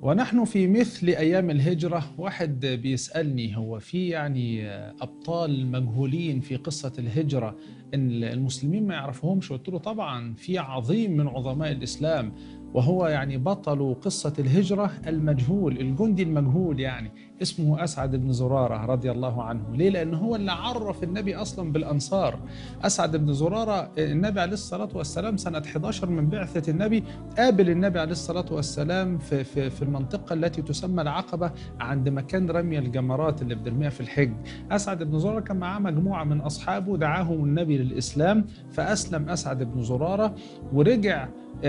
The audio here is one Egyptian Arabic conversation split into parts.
ونحن في مثل أيام الهجرة واحد بيسألني هو في يعني أبطال مجهولين في قصة الهجرة إن المسلمين ما يعرفوهمش قلت له طبعا في عظيم من عظماء الإسلام وهو يعني بطل قصة الهجرة المجهول الجندي المجهول يعني اسمه أسعد بن زرارة رضي الله عنه ليه؟ لأن هو اللي عرف النبي أصلا بالأنصار أسعد بن زرارة النبي عليه الصلاة والسلام سنة 11 من بعثة النبي قابل النبي عليه الصلاة والسلام في, في, في المنطقة التي تسمى العقبة عند مكان رمي الجمرات اللي بنرميها في الحج أسعد بن زرارة كان معاه مجموعة من أصحابه دعاهم النبي للإسلام فأسلم أسعد بن زرارة ورجع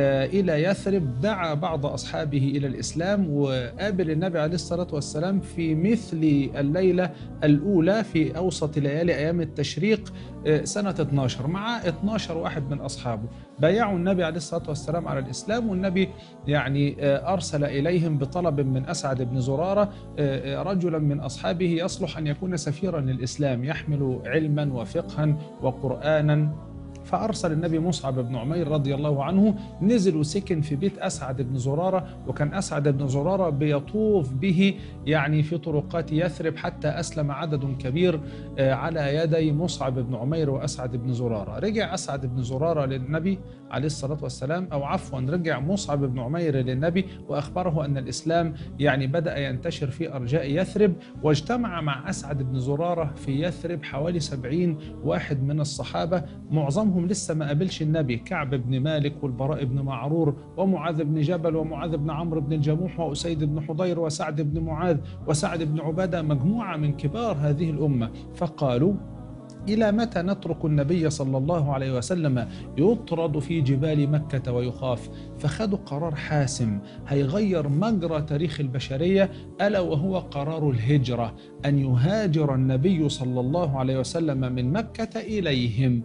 إلى يثرب دعا بعض أصحابه إلى الإسلام وقابل النبي عليه الصلاة والسلام في مثل الليلة الأولى في أوسط ليالي أيام التشريق سنة 12 مع 12 واحد من أصحابه بايعوا النبي عليه الصلاة والسلام على الإسلام والنبي يعني أرسل إليهم بطلب من أسعد بن زرارة رجلا من أصحابه يصلح أن يكون سفيرا للإسلام يحمل علما وفقها وقرآنا فأرسل النبي مصعب بن عمير رضي الله عنه نزل وسكن في بيت أسعد بن زرارة وكان أسعد بن زرارة بيطوف به يعني في طرقات يثرب حتى أسلم عدد كبير على يدي مصعب بن عمير وأسعد بن زرارة رجع أسعد بن زرارة للنبي عليه الصلاة والسلام أو عفوا رجع مصعب بن عمير للنبي وأخبره أن الإسلام يعني بدأ ينتشر في أرجاء يثرب واجتمع مع أسعد بن زرارة في يثرب حوالي سبعين واحد من الصحابة معظمهم لسه ما قابلش النبي كعب بن مالك والبراء بن معرور ومعاذ بن جبل ومعاذ بن عمرو بن الجموح وأسيد بن حضير وسعد بن معاذ وسعد بن عبادة مجموعة من كبار هذه الأمة فقالوا إلى متى نترك النبي صلى الله عليه وسلم يطرد في جبال مكة ويخاف فخدوا قرار حاسم هيغير مجرى تاريخ البشرية ألا وهو قرار الهجرة أن يهاجر النبي صلى الله عليه وسلم من مكة إليهم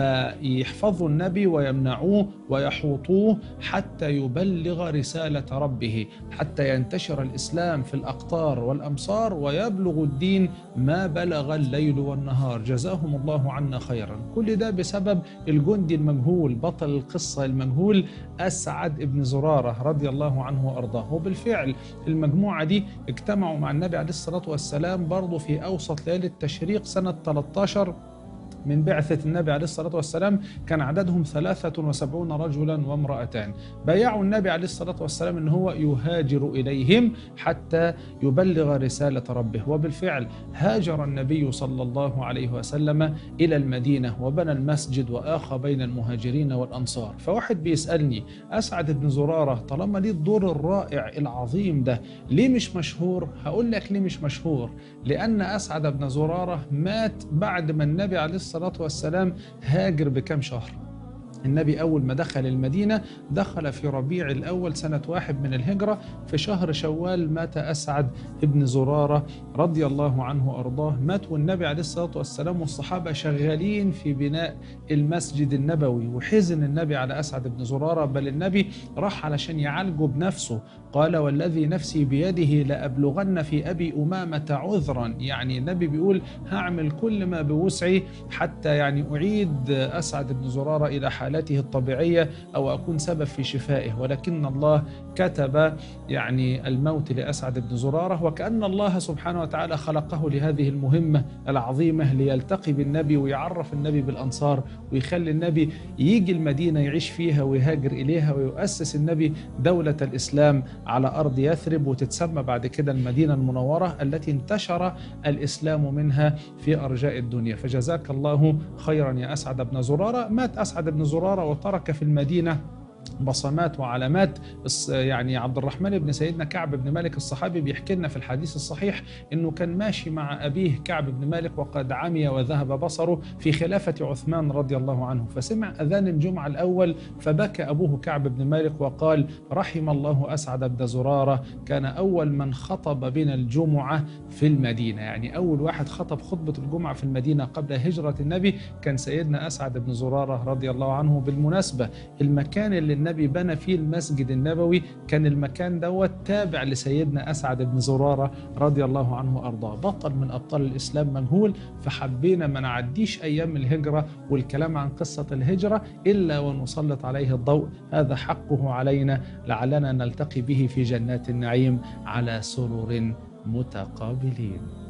فيحفظوا النبي ويمنعوه ويحوطوه حتى يبلغ رسالة ربه حتى ينتشر الإسلام في الأقطار والأمصار ويبلغ الدين ما بلغ الليل والنهار جزاهم جزاهم الله عنا خيرا كل ده بسبب الجندي المجهول بطل القصة المجهول أسعد بن زرارة رضي الله عنه وأرضاه وبالفعل المجموعة دي اجتمعوا مع النبي عليه الصلاة والسلام برضه في أوسط ليالي التشريق سنة 13 من بعثة النبي عليه الصلاة والسلام كان عددهم ثلاثة وسبعون رجلا وامرأتان بايعوا النبي عليه الصلاة والسلام أن هو يهاجر إليهم حتى يبلغ رسالة ربه وبالفعل هاجر النبي صلى الله عليه وسلم إلى المدينة وبنى المسجد وآخى بين المهاجرين والأنصار فواحد بيسألني أسعد بن زرارة طالما ليه الدور الرائع العظيم ده ليه مش مشهور هقول لك ليه مش مشهور لأن أسعد بن زرارة مات بعد ما النبي عليه الصلاة والسلام هاجر بكم شهر النبي أول ما دخل المدينة دخل في ربيع الأول سنة واحد من الهجرة في شهر شوال مات أسعد ابن زرارة رضي الله عنه وأرضاه مات والنبي عليه الصلاة والسلام والصحابة شغالين في بناء المسجد النبوي وحزن النبي على أسعد بن زرارة بل النبي راح علشان يعالجه بنفسه قال والذي نفسي بيده لأبلغن في أبي أمامة عذرا يعني النبي بيقول هعمل كل ما بوسعي حتى يعني أعيد أسعد بن زرارة إلى حالته الطبيعية أو أكون سبب في شفائه ولكن الله كتب يعني الموت لأسعد بن زرارة وكأن الله سبحانه وتعالى خلقه لهذه المهمة العظيمة ليلتقي بالنبي ويعرف النبي بالأنصار ويخلي النبي يجي المدينة يعيش فيها ويهاجر إليها ويؤسس النبي دولة الإسلام على أرض يثرب وتتسمى بعد كده المدينة المنورة التي انتشر الإسلام منها في أرجاء الدنيا فجزاك الله خيرا يا أسعد بن زرارة مات أسعد بن زرارة وترك في المدينة بصمات وعلامات يعني عبد الرحمن بن سيدنا كعب بن مالك الصحابي بيحكي لنا في الحديث الصحيح انه كان ماشي مع ابيه كعب بن مالك وقد عمي وذهب بصره في خلافه عثمان رضي الله عنه فسمع اذان الجمعه الاول فبكى ابوه كعب بن مالك وقال رحم الله اسعد بن زراره كان اول من خطب بنا الجمعه في المدينه يعني اول واحد خطب خطبه الجمعه في المدينه قبل هجره النبي كان سيدنا اسعد بن زراره رضي الله عنه بالمناسبه المكان اللي النبي بنى فيه المسجد النبوي كان المكان دوت تابع لسيدنا أسعد بن زرارة رضي الله عنه وأرضاه بطل من أبطال الإسلام مجهول فحبينا ما نعديش أيام الهجرة والكلام عن قصة الهجرة إلا ونسلط عليه الضوء هذا حقه علينا لعلنا نلتقي به في جنات النعيم على سرر متقابلين